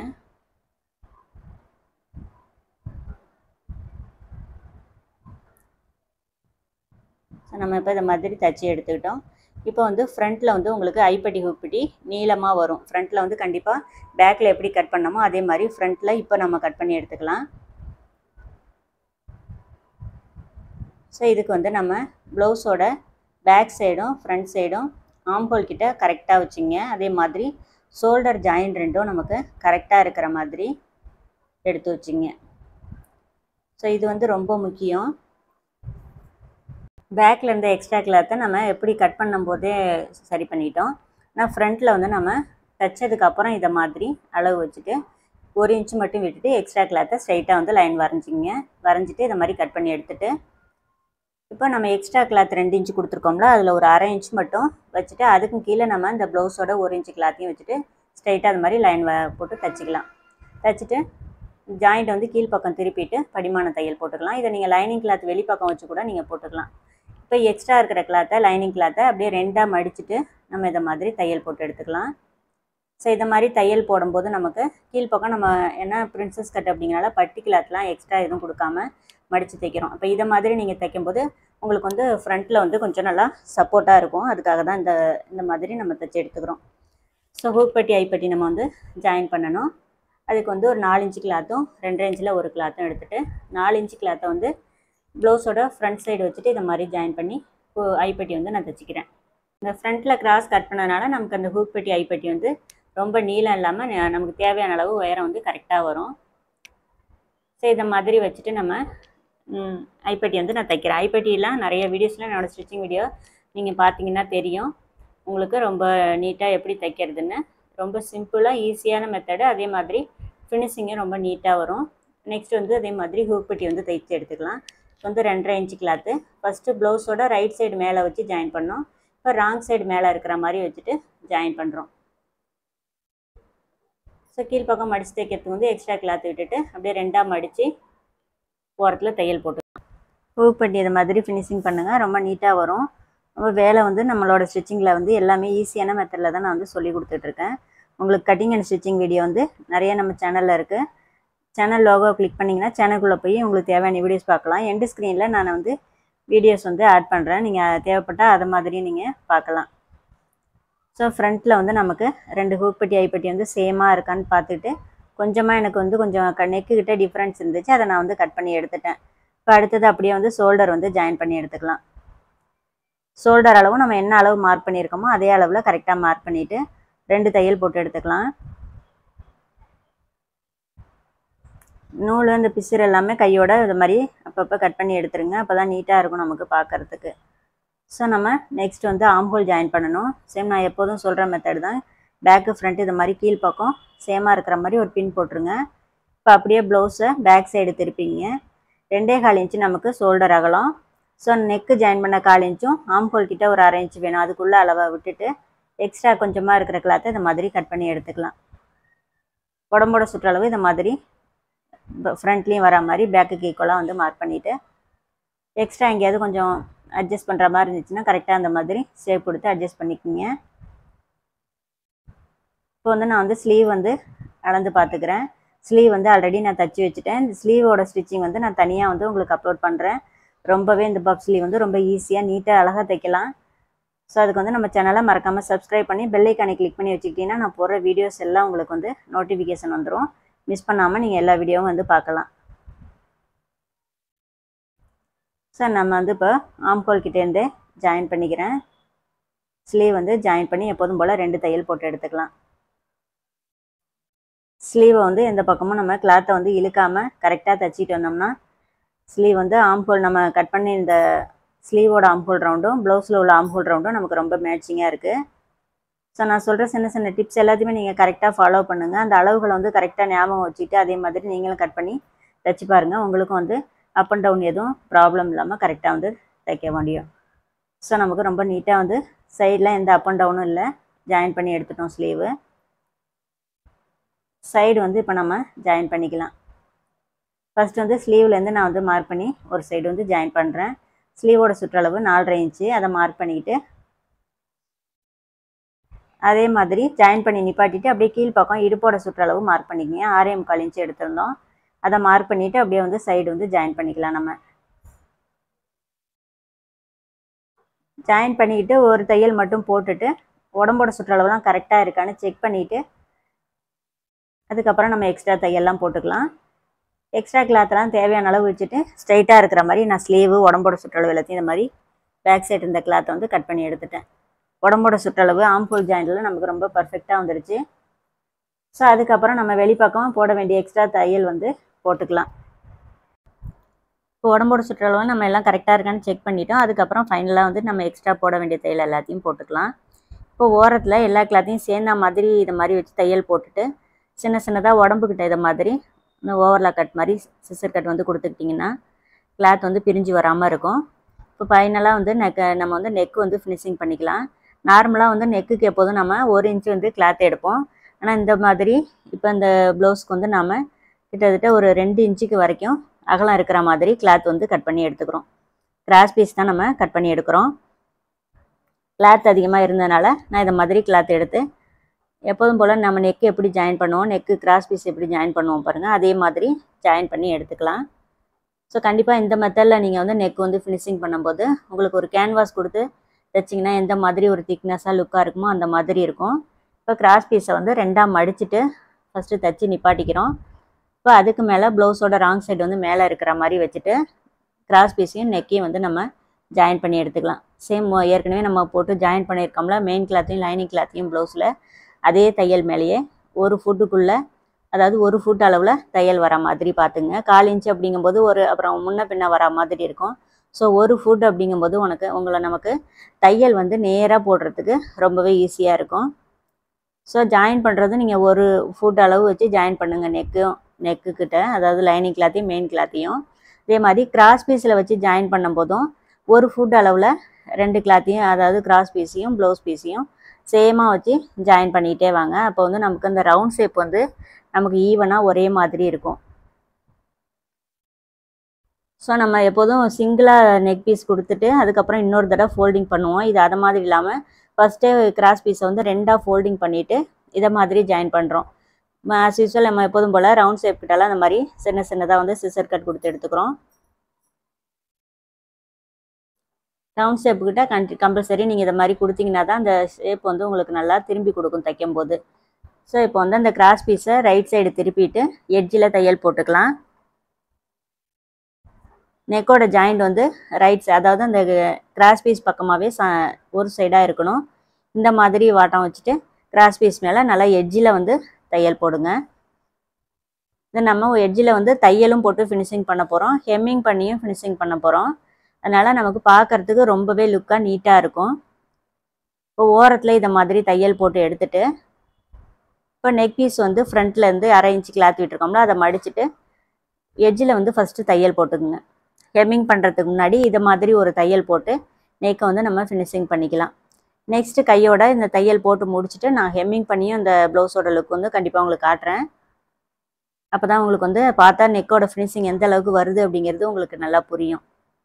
ஸோ நம்ம இப்போ இந்த மாதிரி தச்சு எடுத்துக்கிட்டோம் இப்போ வந்து ஃப்ரண்ட்டில் வந்து உங்களுக்கு ஐப்பட்டி ஹூப்பட்டி நீளமாக வரும் ஃப்ரண்ட்டில் வந்து கண்டிப்பாக பேக்கில் எப்படி கட் பண்ணமோ அதே மாதிரி ஃப்ரண்ட்டில் இப்போ நம்ம கட் பண்ணி எடுத்துக்கலாம் ஸோ இதுக்கு வந்து நம்ம ப்ளவுஸோட பேக் சைடும் ஃப்ரண்ட் சைடும் ஆம்போல் கிட்ட கரெக்டாக வச்சுங்க அதே மாதிரி ஷோல்டர் ஜாயிண்ட் ரெண்டும் நமக்கு கரெக்டாக இருக்கிற மாதிரி எடுத்து வச்சுங்க ஸோ இது வந்து ரொம்ப முக்கியம் பேக்கில் இருந்த எக்ஸ்ட்ரா கிளாத்தை நம்ம எப்படி கட் பண்ணும்போதே சரி பண்ணிட்டோம் ஆனால் ஃப்ரண்ட்டில் வந்து நம்ம தைச்சதுக்கப்புறம் இதை மாதிரி அளவு வச்சுட்டு ஒரு இன்ச் மட்டும் விட்டுட்டு எக்ஸ்ட்ரா கிளாத்தை ஸ்ட்ரைட்டாக வந்து லைன் வரைஞ்சிங்க வரைஞ்சிட்டு இதை மாதிரி கட் பண்ணி எடுத்துட்டு இப்போ நம்ம எக்ஸ்ட்ரா கிளாத் ரெண்டு இன்ச்சு கொடுத்துருக்கோம்ல அதில் ஒரு அரை இன்ச் மட்டும் வச்சுட்டு அதுக்கும் கீழே நம்ம இந்த ப்ளவுஸோட ஒரு இன்ச்சு கிளாத்தையும் வச்சுட்டு ஸ்ட்ரைட்டாக அது மாதிரி லைன் போட்டு தைச்சிக்கலாம் தைச்சிட்டு ஜாயிண்ட் வந்து கீழ்ப்பக்கம் திருப்பிட்டு படிமான தையல் போட்டுக்கலாம் இதை நீங்கள் லைனிங் கிளாத் வெளிப்பக்கம் வச்சு கூட நீங்கள் போட்டுக்கலாம் இப்போ எக்ஸ்ட்ரா இருக்கிற கிளாத்தை லைனிங் கிளாத்தை அப்படியே ரெண்டாக மடிச்சுட்டு நம்ம இதை மாதிரி தையல் போட்டு எடுத்துக்கலாம் ஸோ இதை மாதிரி தையல் போடும்போது நமக்கு கீழ்ப்பக்கம் நம்ம என்ன பிரின்சஸ் கட் அப்படிங்கிறனால பட்டி கிளாத்லாம் எக்ஸ்ட்ரா எதுவும் கொடுக்காம மடித்து தைக்கிறோம் இப்போ இதை மாதிரி நீங்கள் தைக்கும்போது உங்களுக்கு வந்து ஃப்ரண்ட்டில் வந்து கொஞ்சம் நல்லா சப்போர்ட்டாக இருக்கும் அதுக்காக தான் இந்த இந்த மாதிரி நம்ம தைச்சி எடுத்துக்கிறோம் ஸோ ஹூக் பட்டி ஐப்பட்டி நம்ம வந்து ஜாயின் பண்ணணும் அதுக்கு வந்து ஒரு நாலு இன்ச்சு கிளாத்தும் ரெண்டரை இன்ச்சில் ஒரு கிளாத்தும் எடுத்துகிட்டு நாலு இன்ச்சு கிளாத்தை வந்து ப்ளவுஸோட ஃப்ரண்ட் சைடு வச்சுட்டு இதை மாதிரி ஜாயின் பண்ணி ஐப்பட்டி வந்து நான் தைச்சிக்கிறேன் இந்த ஃப்ரண்ட்டில் கிராஸ் கட் பண்ணனால நமக்கு அந்த ஹூக் பட்டி ஐப்பட்டி வந்து ரொம்ப நீளம் இல்லாமல் நமக்கு தேவையான அளவு உயரம் வந்து கரெக்டாக வரும் ஸோ இதை மாதிரி வச்சுட்டு நம்ம ஐப்பட்டி வந்து நான் தைக்கிறேன் ஐப்பட்டியெலாம் நிறைய வீடியோஸில் என்னோடய ஸ்டிச்சிங் வீடியோ நீங்கள் பார்த்தீங்கன்னா தெரியும் உங்களுக்கு ரொம்ப நீட்டாக எப்படி தைக்கிறதுன்னு ரொம்ப சிம்பிளாக ஈஸியான மெத்தடு அதே மாதிரி ஃபினிஷிங்கும் ரொம்ப நீட்டாக வரும் நெக்ஸ்ட் வந்து அதே மாதிரி ஹூக் பட்டி வந்து தைச்சு எடுத்துக்கலாம் இப்போ வந்து ரெண்டரை இன்ச்சு கிளாத்து ஃபஸ்ட்டு ப்ளவுஸோட ரைட் சைடு மேலே வச்சு ஜாயின் பண்ணோம் இப்போ ராங் சைடு மேலே இருக்கிற மாதிரி வச்சுட்டு ஜாயின் பண்ணுறோம் ஸோ கீழ்ப்பக்கம் மடித்து தைக்கிறதுக்கு வந்து எக்ஸ்ட்ரா கிளாத் விட்டுட்டு அப்படியே ரெண்டாக மடித்து ஓரத்தில் தையல் போட்டுக்கலாம் ஹூக் பட்டி இது மாதிரி ஃபினிஷிங் பண்ணுங்கள் ரொம்ப நீட்டாக வரும் ரொம்ப வேலை வந்து நம்மளோட ஸ்டிச்சிங்கில் வந்து எல்லாமே ஈஸியான மெத்தடில் தான் நான் வந்து சொல்லி கொடுத்துட்ருக்கேன் உங்களுக்கு கட்டிங் அண்ட் ஸ்டிச்சிங் வீடியோ வந்து நிறைய நம்ம சேனலில் இருக்குது சேனல் லோகோ கிளிக் பண்ணிங்கன்னா சேனலுக்குள்ளே போய் உங்களுக்கு தேவையான வீடியோஸ் பார்க்கலாம் எண்டு ஸ்க்ரீனில் நான் வந்து வீடியோஸ் வந்து ஆட் பண்ணுறேன் நீங்கள் தேவைப்பட்டால் அதை மாதிரி நீங்கள் பார்க்கலாம் ஸோ ஃப்ரண்ட்டில் வந்து நமக்கு ரெண்டு ஹூக் பட்டி ஐப்பட்டி வந்து சேமாக இருக்கான்னு பார்த்துட்டு கொஞ்சமாக எனக்கு வந்து கொஞ்சம் நெக்கு கிட்ட டிஃப்ரென்ஸ் இருந்துச்சு அதை நான் வந்து கட் பண்ணி எடுத்துட்டேன் இப்போ அடுத்தது அப்படியே வந்து ஷோல்டர் வந்து ஜாயின் பண்ணி எடுத்துக்கலாம் ஷோல்டர் அளவும் நம்ம என்ன அளவு மார்க் பண்ணியிருக்கோமோ அதே அளவில் கரெக்டாக மார்க் பண்ணிவிட்டு ரெண்டு தையல் போட்டு எடுத்துக்கலாம் நூல் இந்த பிசுறு எல்லாமே கையோட இது மாதிரி அப்பப்போ கட் பண்ணி எடுத்துருங்க அப்போ தான் நீட்டாக இருக்கும் நமக்கு பார்க்குறதுக்கு ஸோ நம்ம நெக்ஸ்ட் வந்து ஆம்போல் ஜாயின் பண்ணணும் சேம் நான் எப்போதும் சொல்கிற மெத்தட் தான் பேக்கு ஃப்ரண்ட் இது மாதிரி கீழ்ப்பக்கம் சேமாக இருக்கிற மாதிரி ஒரு பின் போட்டுருங்க இப்போ அப்படியே ப்ளவுஸை பேக் சைடு திருப்பிங்க ரெண்டே கால் இன்ச்சு நமக்கு ஷோல்டர் அகலம் ஸோ நெக்கு ஜாயின் பண்ண கால் இன்ச்சும் ஆம்போல் கிட்ட ஒரு அரை இன்ச்சு வேணும் அதுக்குள்ளே அளவை விட்டுட்டு எக்ஸ்ட்ரா கொஞ்சமாக இருக்கிற கிளாத்தை இந்த மாதிரி கட் பண்ணி எடுத்துக்கலாம் உடம்போட சுற்றளவு இந்த மாதிரி ஃப்ரண்ட்லேயும் வர மாதிரி பேக்குக்கு ஈக்குவலாக வந்து மார்க் பண்ணிவிட்டு எக்ஸ்ட்ரா எங்கேயாவது கொஞ்சம் அட்ஜஸ்ட் பண்ணுற மாதிரி இருந்துச்சுன்னா கரெக்டாக அந்த மாதிரி ஷேப் கொடுத்து அட்ஜஸ்ட் பண்ணிக்கோங்க இப்போ வந்து நான் வந்து ஸ்லீவ் வந்து அளந்து பார்த்துக்கிறேன் ஸ்லீவ் வந்து ஆல்ரெடி நான் தச்சு வச்சுட்டேன் இந்த ஸ்லீவோட ஸ்டிச்சிங் வந்து நான் தனியாக வந்து உங்களுக்கு அப்லோட் பண்ணுறேன் ரொம்பவே இந்த பப் ஸ்லீவ் வந்து ரொம்ப ஈஸியாக நீட்டாக அழகாக தைக்கலாம் ஸோ அதுக்கு வந்து நம்ம சேனலை மறக்காமல் சப்ஸ்கிரைப் பண்ணி பெல்லைக்கானை கிளிக் பண்ணி வச்சுக்கிட்டிங்கன்னா நான் போடுற வீடியோஸ் எல்லாம் உங்களுக்கு வந்து நோட்டிஃபிகேஷன் வந்துடும் மிஸ் பண்ணாமல் நீங்கள் எல்லா வீடியோவும் வந்து பார்க்கலாம் சார் நம்ம வந்து இப்போ ஆம்கோல் கிட்டேருந்து ஜாயின் பண்ணிக்கிறேன் ஸ்லீவ் வந்து ஜாயின் பண்ணி எப்போதும் போல் ரெண்டு தையல் போட்டு எடுத்துக்கலாம் ஸ்லீவை வந்து எந்த பக்கமும் நம்ம கிளாத்தை வந்து இழுக்காமல் கரெக்டாக தைச்சிட்டு வந்தோம்னா ஸ்லீவ் வந்து ஆம்ஹோல் நம்ம கட் பண்ணி இந்த ஸ்லீவோட ஆம்ஹோல் ரவுண்டும் ப்ளவுஸில் உள்ள ஆம்ஹோல் ரவுண்டும் நமக்கு ரொம்ப மேட்சிங்காக இருக்குது ஸோ நான் சொல்கிற சின்ன சின்ன டிப்ஸ் எல்லாத்தையுமே நீங்கள் கரெக்டாக ஃபாலோ பண்ணுங்கள் அந்த அளவுகளை வந்து கரெக்டாக ஞாபகம் வச்சுட்டு அதே மாதிரி நீங்களும் கட் பண்ணி தைச்சி பாருங்கள் உங்களுக்கும் வந்து அப் அண்ட் டவுன் எதுவும் ப்ராப்ளம் இல்லாமல் கரெக்டாக வந்து தைக்க முடியும் ஸோ நமக்கு ரொம்ப நீட்டாக வந்து சைடில் எந்த அப் அண்ட் டவுனும் இல்லை ஜாயின் பண்ணி எடுத்துட்டோம் ஸ்லீவு சைடு வந்து இப்போ நம்ம ஜாயின் பண்ணிக்கலாம் ஃபஸ்ட் வந்து ஸ்லீவ்லேருந்து நான் வந்து மார்க் பண்ணி ஒரு சைடு வந்து ஜாயின் பண்ணுறேன் ஸ்லீவோட சுற்றளவு நாலரை இன்ச்சு அதை மார்க் பண்ணிக்கிட்டு அதே மாதிரி ஜாயின் பண்ணி நிப்பாட்டிட்டு அப்படியே கீழ்ப்பக்கம் இடுப்போட சுற்றளவு மார்க் பண்ணிக்கங்க ஆறே முக்கால் இன்ச்சு எடுத்திருந்தோம் அதை மார்க் பண்ணிவிட்டு அப்படியே வந்து சைடு வந்து ஜாயின் பண்ணிக்கலாம் நம்ம ஜாயின் பண்ணிக்கிட்டு ஒரு தையல் மட்டும் போட்டுட்டு உடம்போட சுற்றளவுலாம் கரெக்டாக இருக்கான்னு செக் பண்ணிவிட்டு அதுக்கப்புறம் நம்ம எக்ஸ்ட்ரா தையல்லாம் போட்டுக்கலாம் எக்ஸ்ட்ரா கிளாத்லாம் தேவையான அளவு வச்சுட்டு ஸ்ட்ரைட்டாக இருக்கிற மாதிரி நான் ஸ்லீவு உடம்போட சுற்றளவு எல்லாத்தையும் இந்த மாதிரி பேக் சைடு இந்த கிளாத்தை வந்து கட் பண்ணி எடுத்துட்டேன் உடம்போட சுற்றளவு ஆம்பூல் ஜாயிண்டில் நமக்கு ரொம்ப பர்ஃபெக்டாக வந்துடுச்சு ஸோ அதுக்கப்புறம் நம்ம வெளிப்பக்கம் போட வேண்டிய எக்ஸ்ட்ரா தையல் வந்து போட்டுக்கலாம் இப்போ உடம்போட சுற்றளவு நம்ம எல்லாம் கரெக்டாக இருக்கான்னு செக் பண்ணிட்டோம் அதுக்கப்புறம் ஃபைனலாக வந்து நம்ம எக்ஸ்ட்ரா போட வேண்டிய தையல் எல்லாத்தையும் போட்டுக்கலாம் இப்போ ஓரத்தில் எல்லா கிளாத்தையும் சேர்ந்த மாதிரி இதை மாதிரி வச்சு தையல் போட்டுட்டு சின்ன சின்னதாக உடம்புக்கிட்ட இதை மாதிரி இந்த ஓவர்லாக் கட் மாதிரி சிசர் கட் வந்து கொடுத்துக்கிட்டிங்கன்னா கிளாத் வந்து பிரிஞ்சு வராமல் இருக்கும் இப்போ ஃபைனலாக வந்து நெக் நம்ம வந்து நெக் வந்து ஃபினிஷிங் பண்ணிக்கலாம் நார்மலாக வந்து நெக்குக்கு எப்போதும் நம்ம ஒரு இன்ச்சு வந்து கிளாத் எடுப்போம் ஆனால் இந்த மாதிரி இப்போ இந்த ப்ளவுஸ்க்கு வந்து நாம் கிட்டத்தட்ட ஒரு ரெண்டு இன்ச்சுக்கு வரைக்கும் அகலம் இருக்கிற மாதிரி கிளாத் வந்து கட் பண்ணி எடுத்துக்கிறோம் கிராஸ் பீஸ் தான் நம்ம கட் பண்ணி எடுக்கிறோம் கிளாத் அதிகமாக இருந்ததுனால நான் இந்த மாதிரி கிளாத் எடுத்து எப்போதும் போல் நம்ம நெக்கு எப்படி ஜாயின் பண்ணுவோம் நெக்கு கிராஸ் பீஸ் எப்படி ஜாயின் பண்ணுவோம் பாருங்கள் அதே மாதிரி ஜாயின் பண்ணி எடுத்துக்கலாம் ஸோ கண்டிப்பாக இந்த மெத்தடில் நீங்கள் வந்து நெக் வந்து ஃபினிஷிங் பண்ணும்போது உங்களுக்கு ஒரு கேன்வாஸ் கொடுத்து தைச்சிங்கன்னா எந்த மாதிரி ஒரு திக்னஸாக லுக்காக இருக்குமோ அந்த மாதிரி இருக்கும் இப்போ கிராஸ் பீஸை வந்து ரெண்டாக மடிச்சுட்டு ஃபஸ்ட்டு தைச்சி நிப்பாட்டிக்கிறோம் இப்போ அதுக்கு மேலே ப்ளவுஸோட ராங் சைடு வந்து மேலே இருக்கிற மாதிரி வச்சுட்டு கிராஸ் பீஸையும் நெக்கையும் வந்து நம்ம ஜாயின் பண்ணி எடுத்துக்கலாம் சேம் ஏற்கனவே நம்ம போட்டு ஜாயின் பண்ணியிருக்கோம்ல மெயின் கிளாத்தையும் லைனிங் கிளாத்தையும் ப்ளவுஸில் அதே தையல் மேலேயே ஒரு ஃபுட்டுக்குள்ளே அதாவது ஒரு ஃபுட் அளவில் தையல் வர மாதிரி பார்த்துங்க கால் இன்ச்சு அப்படிங்கும்போது ஒரு அப்புறம் முன்ன பின்ன வர மாதிரி இருக்கும் ஸோ ஒரு ஃபுட் அப்படிங்கும்போது உனக்கு உங்களை நமக்கு தையல் வந்து நேராக போடுறதுக்கு ரொம்பவே ஈஸியாக இருக்கும் ஸோ ஜாயின் பண்ணுறது நீங்கள் ஒரு ஃபுட் அளவு வச்சு ஜாயின் பண்ணுங்கள் நெக்கும் நெக்கு கிட்ட அதாவது லைனிங் கிளாத்தையும் மெயின் கிளாத்தையும் அதே மாதிரி கிராஸ் பீஸில் வச்சு ஜாயின் பண்ணும்போதும் ஒரு ஃபுட் அளவில் ரெண்டு கிளாத்தையும் அதாவது கிராஸ் பீஸையும் ப்ளவுஸ் பீஸையும் சேமாக வச்சு ஜாயின் பண்ணிகிட்டே வாங்க அப்போ வந்து நமக்கு அந்த ரவுண்ட் ஷேப் வந்து நமக்கு ஈவனாக ஒரே மாதிரி இருக்கும் ஸோ நம்ம எப்போதும் சிங்கிளாக நெக் பீஸ் கொடுத்துட்டு அதுக்கப்புறம் இன்னொரு தடவை ஃபோல்டிங் பண்ணுவோம் இது அதை மாதிரி இல்லாமல் ஃபஸ்ட்டே கிராஸ் பீஸை வந்து ரெண்டாக ஃபோல்டிங் பண்ணிவிட்டு இதை மாதிரி ஜாயின் பண்ணுறோம் ஆஸ் யூஸ்வல் நம்ம எப்போதும் போல் ரவுண்ட் ஷேப் கிட்டலாம் அந்த மாதிரி சின்ன சின்னதாக வந்து சிசர் கட் கொடுத்து எடுத்துக்கிறோம் ரவுண்ட் ஷேப் கிட்ட கன் கம்பல்சரி நீங்கள் இதை மாதிரி கொடுத்தீங்கன்னா தான் அந்த ஷேப் வந்து உங்களுக்கு நல்லா திரும்பி கொடுக்கும் தைக்கும் போது ஸோ இப்போ வந்து அந்த கிராஸ் பீஸை ரைட் சைடு திருப்பிட்டு எட்ஜில் தையல் போட்டுக்கலாம் நெக்கோட ஜாயிண்ட் வந்து ரைட் அதாவது அந்த கிராஸ் பீஸ் பக்கமாகவே ச ஒரு சைடாக இருக்கணும் இந்த மாதிரி வாட்டம் வச்சுட்டு கிராஸ் பீஸ் மேலே நல்லா எட்ஜில் வந்து தையல் போடுங்க இது நம்ம எட்ஜில் வந்து தையலும் போட்டு ஃபினிஷிங் பண்ண போகிறோம் ஹெம்மிங் பண்ணியும் ஃபினிஷிங் பண்ண போகிறோம் அதனால் நமக்கு பார்க்குறதுக்கு ரொம்பவே லுக்காக நீட்டாக இருக்கும் இப்போ ஓரத்தில் இதை மாதிரி தையல் போட்டு எடுத்துட்டு இப்போ நெக் பீஸ் வந்து ஃப்ரண்ட்லேருந்து அரை இன்ச்சு கிளாத் விட்டுருக்கோம்ல அதை மடிச்சுட்டு எட்ஜில் வந்து ஃபஸ்ட்டு தையல் போட்டுக்குங்க ஹெம்மிங் பண்ணுறதுக்கு முன்னாடி இதை மாதிரி ஒரு தையல் போட்டு நெக்கை வந்து நம்ம ஃபினிஷிங் பண்ணிக்கலாம் நெக்ஸ்ட்டு கையோட இந்த தையல் போட்டு முடிச்சுட்டு நான் ஹெம்மிங் பண்ணியும் இந்த ப்ளவுஸோட லுக் வந்து கண்டிப்பாக உங்களுக்கு காட்டுறேன் அப்போ தான் உங்களுக்கு வந்து பார்த்தா நெக்கோட ஃபினிஷிங் எந்த அளவுக்கு வருது அப்படிங்கிறது உங்களுக்கு நல்லா புரியும்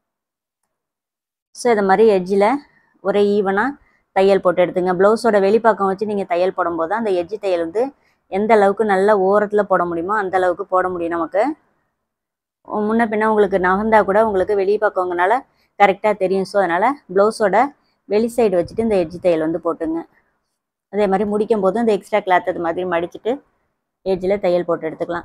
ஸோ இதை மாதிரி எட்ஜில் ஒரே ஈவனாக தையல் போட்டு எடுத்துங்க ப்ளவுஸோட வெளிப்பக்கம் வச்சு நீங்கள் தையல் போடும்போது அந்த எட்ஜி தையல் வந்து எந்த அளவுக்கு நல்ல ஓரத்தில் போட முடியுமோ அந்த அளவுக்கு போட முடியும் நமக்கு முன்ன பின்ன உங்களுக்கு நகர்ந்தா கூட உங்களுக்கு வெளி பக்கங்கனால கரெக்டாக தெரியும் ஸோ அதனால் ப்ளவுஸோட வெளி சைடு வச்சுட்டு இந்த எட்ஜி தையல் வந்து போட்டுங்க அதே மாதிரி முடிக்கும் போது இந்த எக்ஸ்ட்ரா கிளாத் அது மாதிரி மடிச்சுட்டு எட்ஜில் தையல் போட்டு எடுத்துக்கலாம்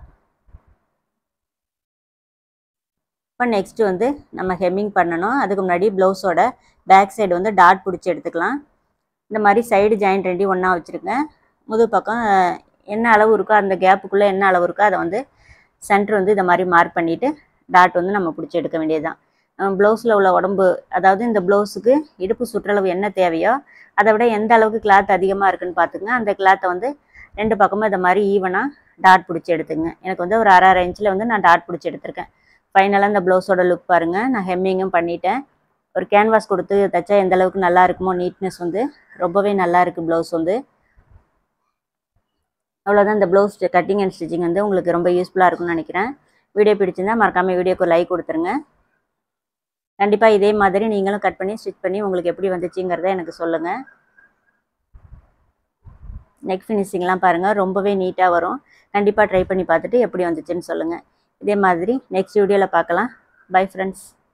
இப்போ நெக்ஸ்ட்டு வந்து நம்ம ஹெம்மிங் பண்ணணும் அதுக்கு முன்னாடி ப்ளவுஸோட பேக் சைடு வந்து டாட் பிடிச்சி எடுத்துக்கலாம் இந்த மாதிரி சைடு ஜாயிண்ட் ரெண்டையும் ஒன்றா வச்சுருங்க முது பக்கம் என்ன அளவு இருக்கோ அந்த கேப்புக்குள்ளே என்ன அளவு இருக்கோ அதை வந்து சென்டர் வந்து இந்த மாதிரி மார்க் பண்ணிவிட்டு டாட் வந்து நம்ம பிடிச்சி எடுக்க வேண்டியது தான் ப்ளவுஸில் உள்ள உடம்பு அதாவது இந்த ப்ளவுஸுக்கு இடுப்பு சுற்றளவு என்ன தேவையோ அதை விட எந்த அளவுக்கு கிளாத் அதிகமாக இருக்குன்னு பார்த்துங்க அந்த கிளாத்தை வந்து ரெண்டு பக்கமும் இந்த மாதிரி ஈவனாக டாட் பிடிச்சி எடுத்துங்க எனக்கு வந்து ஒரு அரை அரை இன்ச்சில் வந்து நான் டாட் பிடிச்சி எடுத்திருக்கேன் ஃபைனலாக இந்த ப்ளவுஸோட லுக் பாருங்கள் நான் ஹெம்மிங்கும் பண்ணிட்டேன் ஒரு கேன்வாஸ் கொடுத்து தைச்சா எந்த அளவுக்கு நல்லா இருக்குமோ நீட்னஸ் வந்து ரொம்பவே நல்லா இருக்குது ப்ளவுஸ் வந்து அவ்வளோதான் இந்த ப்ளவுஸ் கட்டிங் அண்ட் ஸ்டிச்சிங் வந்து உங்களுக்கு ரொம்ப யூஸ்ஃபுல்லாக இருக்கும்னு நினைக்கிறேன் வீடியோ பிடிச்சிருந்தா மறக்காமல் வீடியோக்கு லைக் கொடுத்துருங்க கண்டிப்பாக இதே மாதிரி நீங்களும் கட் பண்ணி ஸ்டிச் பண்ணி உங்களுக்கு எப்படி வந்துச்சுங்கிறத எனக்கு சொல்லுங்கள் நெக் ஃபினிஷிங்லாம் பாருங்கள் ரொம்பவே நீட்டாக வரும் கண்டிப்பாக ட்ரை பண்ணி பார்த்துட்டு எப்படி வந்துச்சுன்னு சொல்லுங்கள் இதே மாதிரி நெக்ஸ்ட் வீடியோவில் பார்க்கலாம் பை ஃப்ரெண்ட்ஸ்